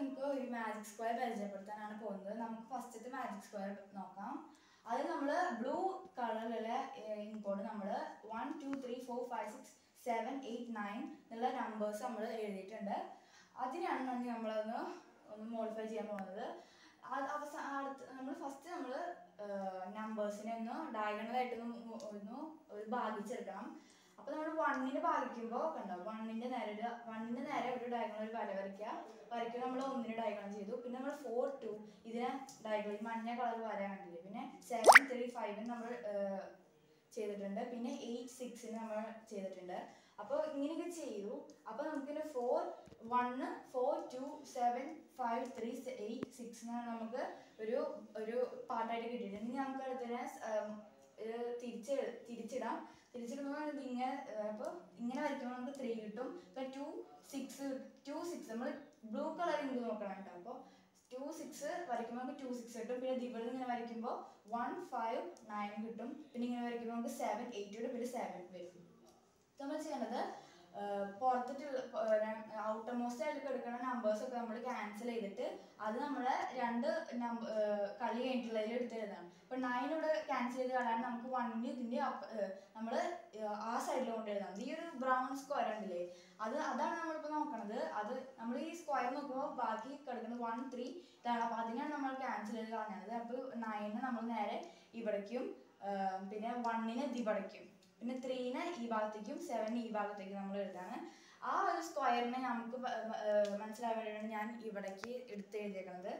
നിങ്ങൾക്ക് ഒരു magic square പരിചയപ്പെടുത്താനാണ് പോകുന്നത് നമുക്ക് ഫസ്റ്റത്തെ മാജിക് സ്ക്വയർ നോക്കാം അതിൽ നമ്മൾ ബ്ലൂ കളറിലുള്ള ഇൻകോഡ് നമ്മൾ one two three four five six seven eight nine എന്നുള്ള നമ്പേഴ്സ് നമ്മൾ എഴുതിയിട്ടുണ്ട് അതിനാണ് നമ്മളൊന്ന് ഒന്ന് മോഡിഫൈ ചെയ്യാൻ പോകുന്നത് അത് അവസാന അടുത്ത് നമ്മൾ ഫസ്റ്റ് നമ്മൾ നമ്പേഴ്സിനെ ഒന്ന് ഡയഗണലായിട്ട് ഒന്ന് ഒന്ന് ഒരു ഭാഗിച്ചെടുക്കണം അപ്പോൾ നമ്മൾ വണ്ണിന് ഭാഗിക്കുമ്പോൾ കണ്ടോ വണ്ണിന്റെ നേരെ ഒരു വണ്ണിന്റെ നേരെ ഒരു ഡയഗണൽ ഒരു വര വരയ്ക്കുക വരയ്ക്കുമ്പോൾ നമ്മൾ ഒന്നിന് ഡയഗണൽ ചെയ്തു പിന്നെ നമ്മൾ ഫോർ ടു ഇതിനെ ഡയഗണൽ മഞ്ഞ കളർ വര കണ്ടില്ലേ പിന്നെ സെവൻ ത്രീ ഫൈവിന് നമ്മൾ ചെയ്തിട്ടുണ്ട് പിന്നെ എയ്റ്റ് സിക്സിന് നമ്മൾ ചെയ്തിട്ടുണ്ട് അപ്പോൾ ഇങ്ങനെയൊക്കെ ചെയ്തു അപ്പോൾ നമുക്കിന് four one four two seven five three eight six എന്നാണ് നമുക്ക് ഒരു ഒരു പാർട്ടായിട്ട് കിട്ടിയിട്ടുണ്ട് ഇനി നമുക്ക് അടുത്തതിനെ തിരിച്ച് തിരിച്ചിടാം തിരിച്ചിടുമ്പോൾ ഇത് ഇങ്ങനെ അപ്പോൾ ഇങ്ങനെ വരയ്ക്കുമ്പോൾ നമുക്ക് ത്രീ കിട്ടും ഇപ്പം ടു സിക്സ് ടു സിക്സ് നമ്മൾ ബ്ലൂ കളർ ഇങ്ക് നോക്കണം കേട്ടോ അപ്പോൾ ടു സിക്സ് വരയ്ക്കുമ്പോൾ നമുക്ക് ടു സിക്സ് കിട്ടും പിന്നെ ഇവിടെ ഇങ്ങനെ വരയ്ക്കുമ്പോൾ വൺ ഫൈവ് നയൻ കിട്ടും പിന്നെ ഇങ്ങനെ വരയ്ക്കുമ്പോൾ നമുക്ക് സെവൻ എയ്റ്റ് കിട്ടും പിന്നെ സെവൻ വരും നമ്മൾ ചെയ്യേണ്ടത് പുറത്തിട്ടുള്ള ഔട്ടർ മോസ്റ്റ് ആയിട്ട് എടുക്കുന്ന നമ്പേഴ്സ് ഒക്കെ നമ്മൾ ക്യാൻസൽ ചെയ്തിട്ട് അത് നമ്മളെ രണ്ട് നമ്പർ കളി കഴിഞ്ഞിട്ടുള്ളതിൽ എടുത്ത് എഴുതണം ഇപ്പൊ നയൻ ഇവിടെ ക്യാൻസൽ ചെയ്ത് കളയാൻ നമുക്ക് വണ്ണിന് ഇതിന്റെ നമ്മൾ ആ സൈഡിൽ കൊണ്ട് എഴുതാം ഈ ഒരു ബ്രൗൺ സ്ക്വയർ ഉണ്ടല്ലേ അത് അതാണ് നമ്മളിപ്പോൾ നോക്കണത് അത് നമ്മൾ ഈ സ്ക്വയർ നോക്കുമ്പോൾ ബാക്കി കിടക്കുന്നത് വൺ ത്രീ ഇതാണ് അപ്പോൾ അതിനാണ് നമ്മൾ ക്യാൻസൽ ചെയ്ത് കളഞ്ഞത് അപ്പോൾ നയന് നമ്മൾ നേരെ ഇവിടേക്കും പിന്നെ വണ്ണിന് ഇതിവിടേക്കും പിന്നെ ത്രീന് ഈ ഭാഗത്തേക്കും സെവൻ ഈ ഭാഗത്തേക്കും നമ്മൾ എഴുതാണ് ആ ഒരു സ്ക്വയറിനെ നമുക്ക് മനസ്സിലാവാൻ വേണ്ടിയാണ് ഞാൻ ഇവിടേക്ക് എടുത്ത് എഴുതിയേക്കുന്നത്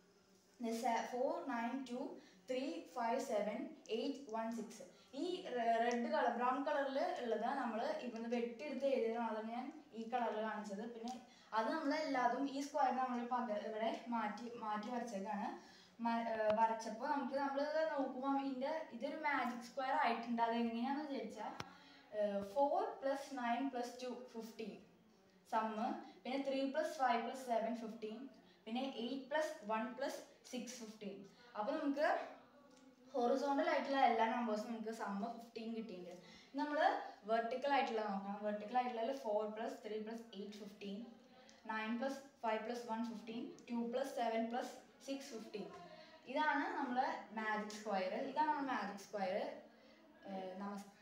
four nine two three five seven eight one six ഈ റെഡ് കളർ ബ്രൗൺ കളറിൽ ഉള്ളത് നമ്മൾ ഇവിടുന്ന് വെട്ടിയെടുത്ത് എഴുതിയതാണ് അതാണ് ഞാൻ ഈ കളറിൽ കാണിച്ചത് പിന്നെ അത് നമ്മൾ എല്ലാതും ഈ സ്ക്വയർ നമ്മൾ പക ഇവിടെ മാറ്റി മാറ്റി വരച്ചേക്കാണ് വരച്ചപ്പോൾ നമുക്ക് നമ്മൾ നോക്കുമ്പോൾ ഇതിൻ്റെ ഇതൊരു മാജിക് സ്ക്വയർ ആയിട്ടുണ്ട് അത് എങ്ങനെയാണെന്ന് ചോദിച്ചാൽ four plus nine plus two fifteen sum പിന്നെ three plus five plus seven fifteen പിന്നെ eight plus one plus six fifteen അപ്പോൾ നമുക്ക് ഹൊറിസോണ്ടൽ ആയിട്ടുള്ള എല്ലാ നമ്പേഴ്സും നമുക്ക് സമ്മ് ഫിഫ്റ്റീൻ കിട്ടിയിട്ടുണ്ട് നമ്മൾ വെർട്ടിക്കൽ ആയിട്ടുള്ള നോക്കണം വെർട്ടിക്കൽ ആയിട്ടുള്ള four plus three plus eight fifteen nine plus five plus one fifteen two plus seven plus six fifteen ഇതാണ് നമ്മുടെ മാജിക് സ്ക്വയർ ഇതാണ് നമ്മുടെ മാജിക് സ്ക്വയർ നമസ്കാരം